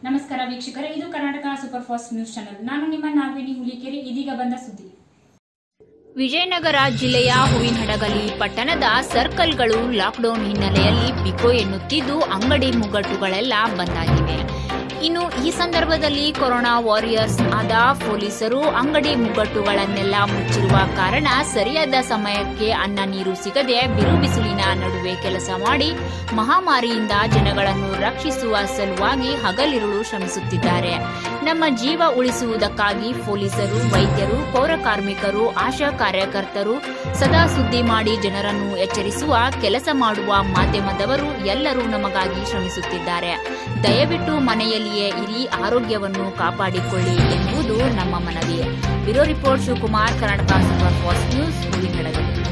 ನಮಸ್ಕಾರ ವೀಕ್ಷಕರೇ ಇದು Karnataka super fast news channel ನಾನು ನಿಮ್ಮ ನಾಗವೇಣಿ ಹುಲಿಕೆರೆ ಇದೀಗ ಬಂದ ಸುದ್ದಿ ವಿಜಯನಗರ ಜಿಲ್ಲೆಯ ಹೂವಿನಹಡಗಲಿ ಪಟ್ಟಣದ ಸರ್ಕಲ್ಗಳು ಲಾಕ್ಡೌನ್ ಹಿನ್ನೆಲೆಯಲ್ಲಿ ಬಿಕೋ ಎನ್ನುತ್ತಿದ್ದು ಅಂಗಡಿ ಮುಗ್ಗಟ್ಟುಗಳೆಲ್ಲ ಬಂದಾಗಿವೆ ಇನ್ನು ಈ ಸಂದರ್ಭದಲ್ಲಿ ಕೊರೋನಾ ವಾರಿಯರ್ಸ್ ಆದ ಪೊಲೀಸರು ಅಂಗಡಿ ಮುಗ್ಗಟ್ಟುಗಳನ್ನೆಲ್ಲ ಮುಚ್ಚಿರುವ ಕಾರಣ ಸರಿಯಾದ ಸಮಯಕ್ಕೆ ಅನ್ನ ನೀರು ಸಿಗದೆ ಬಿರು ಬಿಸಿಲಿನ ನಡುವೆ ಕೆಲಸ ಮಾಡಿ ಮಹಾಮಾರಿಯಿಂದ ಜನಗಳನ್ನು ರಕ್ಷಿಸುವ ಸಲುವಾಗಿ ಹಗಲಿರುಳು ಶ್ರಮಿಸುತ್ತಿದ್ದಾರೆ ನಮ್ಮ ಜೀವ ಉಳಿಸುವುದಕ್ಕಾಗಿ ಪೊಲೀಸರು ವೈದ್ಯರು ಪೌರ ಕಾರ್ಮಿಕರು ಆಶಾ ಕಾರ್ಯಕರ್ತರು ಸದಾ ಸುದ್ದಿ ಮಾಡಿ ಜನರನ್ನು ಎಚ್ಚರಿಸುವ ಕೆಲಸ ಮಾಡುವ ಮಾಧ್ಯಮದವರು ಎಲ್ಲರೂ ನಮಗಾಗಿ ಶ್ರಮಿಸುತ್ತಿದ್ದಾರೆ ದಯವಿಟ್ಟು ಮನೆಯಲ್ಲಿಯೇ ಇರಿ ಆರೋಗ್ಯವನ್ನು ಕಾಪಾಡಿಕೊಳ್ಳಿ ಎನ್ನುವುದು ನಮ್ಮ ಮನವಿ bureau report Shivakumar Karnataka super fast news ಹೂವಿನಡಗಲಿ